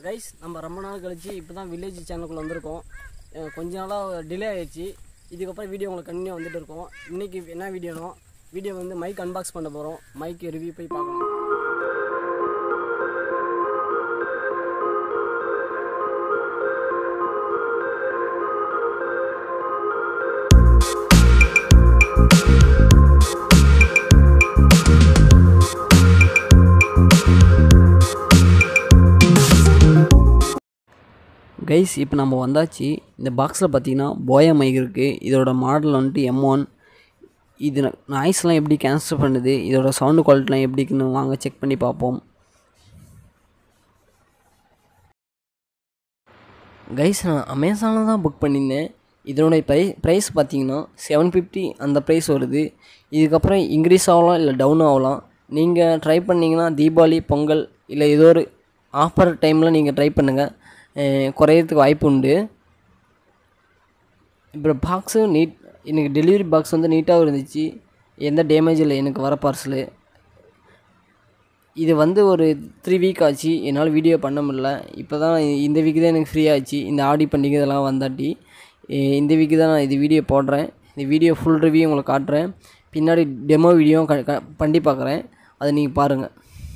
guys நம்ம ரொம்ப நாள் கழிச்சு இப்போ தான் வில்லேஜ் சேனலுக்குள்ள வந்திருக்கோம் அஹ் கொஞ்ச நாளாக டிலே ஆயிடுச்சு இதுக்கப்புறம் வீடியோ உங்களுக்கு கண்டினியூ வந்துட்டு இருக்கோம் இன்றைக்கி என்ன வீடியோனோ வீடியோ வந்து மைக் அன்பாக்ஸ் பண்ண போகிறோம் மைக் ரிவ்யூ போய் பார்க்கலாம் கைஸ் இப்போ நம்ம வந்தாச்சு இந்த பாக்ஸில் பார்த்தீங்கன்னா போயா மைக் இருக்குது இதோட மாடல் வந்துட்டு எம் ஒன் இது நாய்ஸ்லாம் எப்படி கேன்சல் பண்ணுது இதோட சவுண்டு குவாலிட்டிலாம் எப்படின்னு வாங்க செக் பண்ணி பார்ப்போம் கைஸ் நான் அமேசானில் தான் புக் பண்ணியிருந்தேன் இதனுடைய ப்ரை ப்ரைஸ் பார்த்தீங்கன்னா செவன் ஃபிஃப்டி அந்த ப்ரைஸ் வருது இதுக்கப்புறம் இன்க்ரீஸ் ஆகலாம் இல்லை டவுன் ஆகலாம் நீங்கள் ட்ரை பண்ணிங்கன்னா தீபாவளி பொங்கல் இல்லை ஏதோ ஒரு ஆஃபர் டைமில் நீங்கள் ட்ரை பண்ணுங்கள் குறையிறதுக்கு வாய்ப்பு உண்டு இப்போ பாக்ஸு நீட் எனக்கு டெலிவரி பாக்ஸ் வந்து நீட்டாகவும் இருந்துச்சு எந்த டேமேஜ் இல்லை எனக்கு வர பார்சலு இது வந்து ஒரு த்ரீ வீக் ஆச்சு என்னால் வீடியோ பண்ண முடியல இப்போ தான் இந்த வீக் தான் எனக்கு ஃப்ரீ ஆச்சு இந்த ஆடி பண்டிகை இதெல்லாம் வந்தாட்டி எ- இந்த வீக்கு தான் நான் இது வீடியோ போடுறேன் இந்த வீடியோ ஃபுல் ரிவ்யூ உங்களுக்கு காட்டுறேன் பின்னாடி டெமோ வீடியோ க க பண்ணி பார்க்குறேன் அதை நீங்கள் பாருங்கள்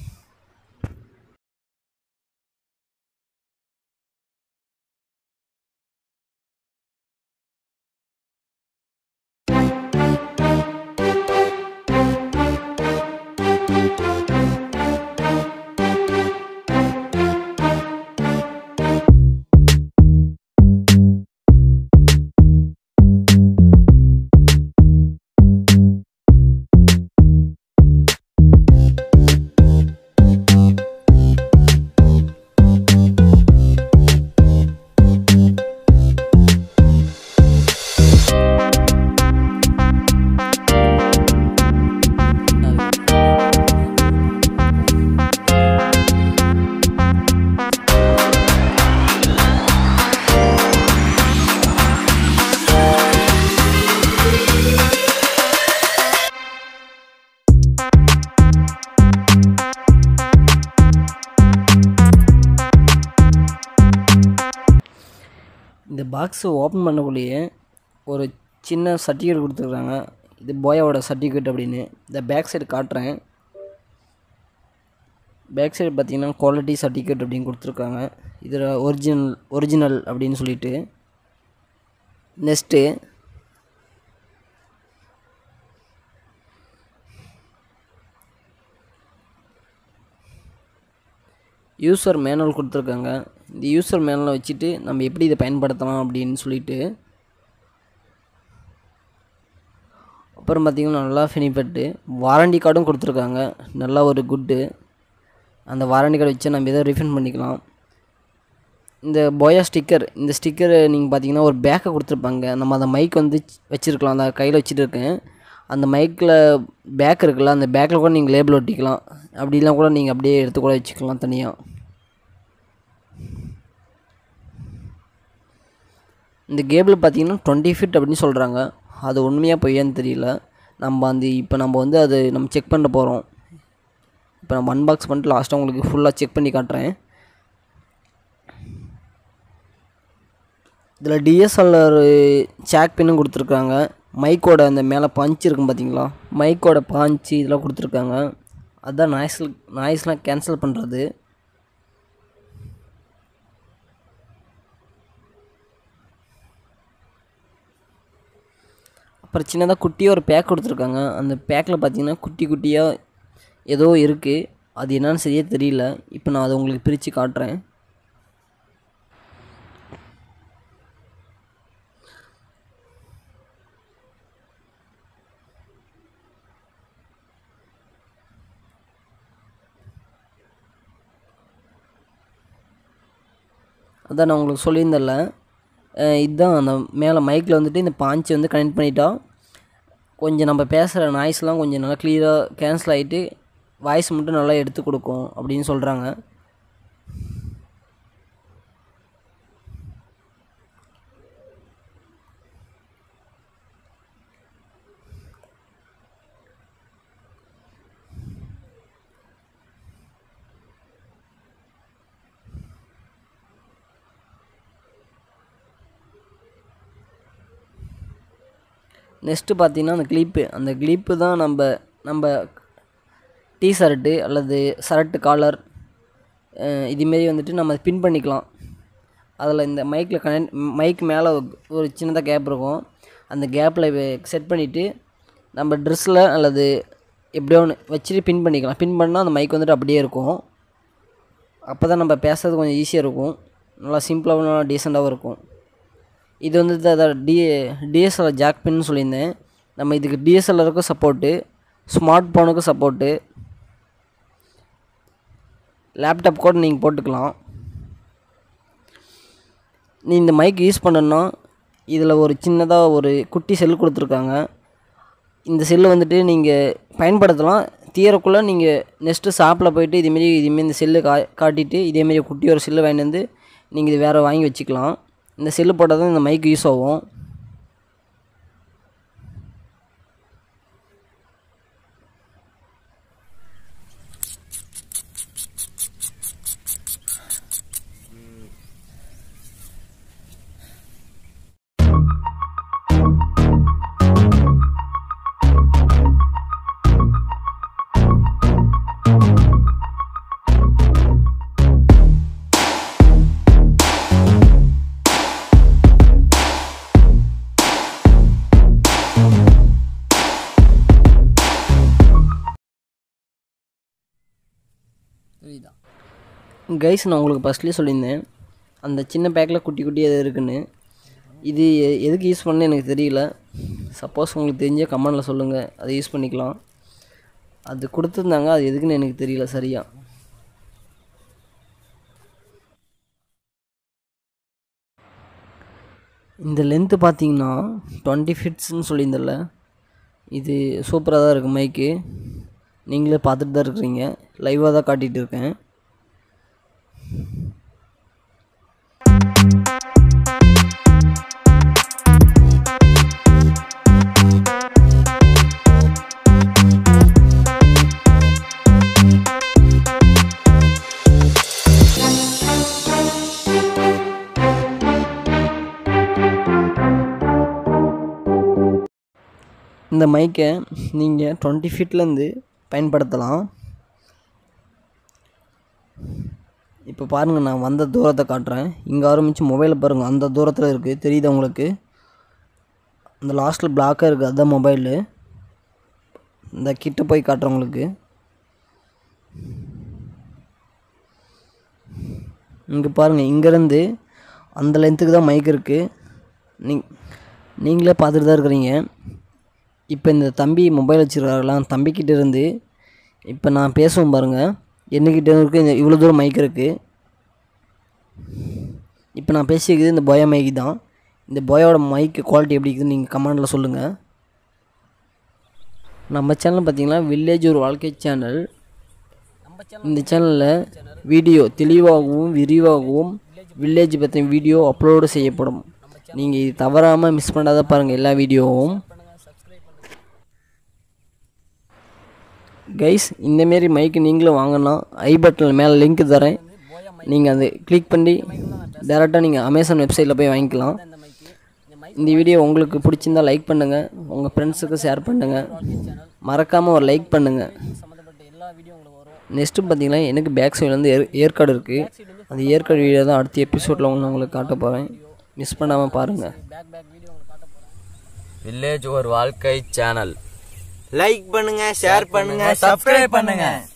இந்த பாக்ஸை ஓப்பன் பண்ணக்குள்ளேயே ஒரு சின்ன சர்டிஃபிகேட் கொடுத்துருக்காங்க இது போயாவோட சர்டிஃபிகேட் அப்படின்னு இந்த பேக் சைடு காட்டுறேன் பேக் சைடு பார்த்தீங்கன்னா குவாலிட்டி சர்டிஃபிகேட் அப்படின்னு கொடுத்துருக்காங்க இதில் ஒரிஜினல் ஒரிஜினல் அப்படின்னு சொல்லிட்டு நெக்ஸ்ட்டு யூசர் மேனுவல் கொடுத்துருக்காங்க இந்த யூசர் மேனுவலை வச்சுட்டு நம்ம எப்படி இதை பயன்படுத்தலாம் அப்படின்னு சொல்லிட்டு அப்புறம் பார்த்திங்கன்னா நல்லா பெனிஃபிட்டு வாரண்டி கார்டும் கொடுத்துருக்காங்க நல்லா ஒரு குட்டு அந்த வாரண்டி கார்டு வச்சு நம்ம எதை ரிஃபண்ட் பண்ணிக்கலாம் இந்த போயா ஸ்டிக்கர் இந்த ஸ்டிக்கர் நீங்கள் பார்த்தீங்கன்னா ஒரு பேக்கை கொடுத்துருப்பாங்க நம்ம அந்த மைக் வந்து வச்சுருக்கலாம் அந்த கையில் வச்சுட்டு இருக்கேன் அந்த மைக்கில் பேக் இருக்குல்ல அந்த பேக்கில் கூட நீங்கள் லேபிள் ஒட்டிக்கலாம் அப்படிலாம் கூட நீங்கள் அப்படியே எடுத்து கூட வச்சுக்கலாம் தனியாக இந்த கேபிள் பார்த்தீங்கன்னா டுவெண்ட்டி ஃபிட் அப்படின்னு சொல்கிறாங்க அது உண்மையாக பொய்யான்னு தெரியல நம்ம அந்த இப்போ நம்ம வந்து அது நம்ம செக் பண்ண போகிறோம் இப்போ நம்ம அன்பாக்ஸ் பண்ணிட்டு லாஸ்ட்டாக உங்களுக்கு ஃபுல்லாக செக் பண்ணி காட்டுறேன் இதில் டிஎஸ்எல்ஆர் சேக் பின்னும் கொடுத்துருக்காங்க மைக்கோட அந்த மேலே பஞ்ச் இருக்கும் பார்த்தீங்களா மைக்கோட பாஞ்சு இதெல்லாம் கொடுத்துருக்காங்க அதுதான் நாய்ஸ் நாய்ஸ்லாம் கேன்சல் பண்ணுறது அப்புறம் சின்னதாக குட்டியாக ஒரு பேக் கொடுத்துருக்காங்க அந்த பேக்கில் பார்த்தீங்கன்னா குட்டி குட்டியாக ஏதோ இருக்குது அது என்னன்னு சரியாக தெரியல இப்போ நான் அதை உங்களுக்கு பிரித்து காட்டுறேன் அதான் நான் உங்களுக்கு சொல்லியிருந்தேன்ல அஹ் இதுதான் அந்த மேலே மைக்கில் வந்துட்டு இந்த பாஞ்சு வந்து கனெக்ட் பண்ணிட்டா கொஞ்சம் நம்ம பேசுகிற நாய்ஸ்லாம் கொஞ்சம் நல்லா க்ளியராக கேன்சல் ஆகிட்டு வாய்ஸ் மட்டும் நல்லா எடுத்து கொடுக்கும் அப்படின்னு சொல்கிறாங்க நெக்ஸ்ட்டு பார்த்தீங்கன்னா அந்த கிளிப்பு அந்த கிளிப்பு தான் நம்ம நம்ம டீ ஷர்ட்டு அல்லது ஷர்ட்டு காலர் இதுமாரி வந்துட்டு நம்ம பின் பண்ணிக்கலாம் அதில் இந்த மைக்கில் கனெக்ட் மைக் மேலே ஒரு சின்னதாக கேப் இருக்கும் அந்த கேப்பில் செட் பண்ணிவிட்டு நம்ம ட்ரெஸ்ஸில் அல்லது எப்படியோ ஒன்று வச்சுட்டு பின் பண்ணிக்கலாம் பின் பண்ணால் அந்த மைக் வந்துட்டு அப்படியே இருக்கும் அப்போ தான் நம்ம பேசுறது கொஞ்சம் ஈஸியாக இருக்கும் நல்லா சிம்பிளாகவும் நல்லா டீசெண்டாகவும் இருக்கும் இது வந்து டி டிஎஸ்எல்ஆர் ஜாக் பின்னு சொல்லியிருந்தேன் நம்ம இதுக்கு டிஎஸ்எல்ஆருக்கும் சப்போர்ட்டு ஸ்மார்ட் ஃபோனுக்கும் சப்போர்ட்டு லேப்டாப் கூட நீங்கள் போட்டுக்கலாம் நீ இந்த மைக் யூஸ் பண்ணணுன்னா இதில் ஒரு சின்னதாக ஒரு குட்டி செல்லு கொடுத்துருக்காங்க இந்த செல்லு வந்துட்டு நீங்கள் பயன்படுத்தலாம் தீரக்குள்ளே நீங்கள் நெக்ஸ்ட்டு ஷாப்பில் போயிட்டு இதேமாரி இதேமாரி இந்த செல்லு கா காட்டிட்டு இதேமாரி குட்டி ஒரு செல்லு வாங்கிட்டு வந்து நீங்கள் இது வேறு வாங்கி வச்சுக்கலாம் இந்த செல்லு போட்டால் தான் இந்த மைக் யூஸ் ஆகும் புரியுதா கைஸ் நான் உங்களுக்கு ஃபஸ்ட்லேயே சொல்லியிருந்தேன் அந்த சின்ன பேக்கில் குட்டி குட்டி எது இருக்குன்னு இது எ- எதுக்கு யூஸ் பண்ணு எனக்கு தெரியல சப்போஸ் உங்களுக்கு தெரிஞ்ச கமெண்டில் சொல்லுங்கள் அதை யூஸ் பண்ணிக்கலாம் அது கொடுத்துருந்தாங்க அது எதுக்குன்னு எனக்கு தெரியல சரியாக இந்த லென்த்து பார்த்தீங்கன்னா டுவெண்ட்டி ஃபிட்ஸ்னு சொல்லியிருந்தல இது சூப்பராக தான் இருக்குது மைக்கு நீங்களே பார்த்துட்டு தான் இருக்கிறீங்க லைவாக தான் காட்டிகிட்டு இருக்கேன் இந்த மைக்கை நீங்கள் டுவெண்ட்டி ஃபீட்லேருந்து பயன்படுத்தலாம் இப்போ பாருங்கள் நான் வந்த தூரத்தை காட்டுறேன் இங்கே ஆரம்பித்து மொபைலை பாருங்கள் அந்த தூரத்தில் இருக்குது தெரியுதா உங்களுக்கு அந்த லாஸ்ட்டில் பிளாக்காக இருக்குது அதுதான் மொபைலு இந்த கிட்ட போய் காட்டுறேன் உங்களுக்கு இங்கே பாருங்கள் இங்கேருந்து அந்த லென்த்துக்கு தான் மைக் இருக்குது நீ நீங்களே பார்த்துட்டு தான் இருக்கிறீங்க இப்போ இந்த தம்பி மொபைல் வச்சுருக்காருலாம் தம்பிக்கிட்ட இருந்து இப்போ நான் பேசுவேன் பாருங்கள் என்னக்கிட்ட இருக்கு இந்த இவ்வளோ தூரம் மைக் இருக்குது இப்போ நான் பேசியிருக்குது இந்த போயா மைக் தான் இந்த போயோட மைக் குவாலிட்டி எப்படி இருக்குதுன்னு நீங்கள் கமெண்டில் சொல்லுங்கள் நம்ம சேனல் பார்த்தீங்கன்னா வில்லேஜ் ஒரு வாழ்க்கை சேனல் இந்த சேனலில் வீடியோ தெளிவாகவும் விரிவாகவும் வில்லேஜ் பற்றின வீடியோ அப்லோடு செய்யப்படும் நீங்கள் இது தவறாமல் மிஸ் பண்ணாத பாருங்கள் எல்லா வீடியோவும் கைஸ் இந்தமாரி மைக்கு நீங்களும் வாங்கினா ஐ பட்டனில் மேலே லிங்க் தரேன் நீங்கள் அதை கிளிக் பண்ணி டேரெக்டாக நீங்கள் அமேசான் வெப்சைட்டில் போய் வாங்கிக்கலாம் இந்த வீடியோ உங்களுக்கு பிடிச்சிருந்தா லைக் பண்ணுங்கள் உங்கள் ஃப்ரெண்ட்ஸுக்கு ஷேர் பண்ணுங்கள் மறக்காமல் ஒரு லைக் பண்ணுங்கள் நெக்ஸ்ட்டு பார்த்தீங்கன்னா எனக்கு பேக் சைடில் வந்து ஏர் ஏற்காடு இருக்குது அந்த ஏற்காடு வீடியோ தான் அடுத்த எபிசோடில் நான் உங்களுக்கு காட்ட போகிறேன் மிஸ் பண்ணாமல் பாருங்கள் வில்லேஜ் ஒரு வாழ்க்கை சேனல் லைக் பண்ணுங்க ஷேர் பண்ணுங்க சப்ஸ்கிரைப் பண்ணுங்க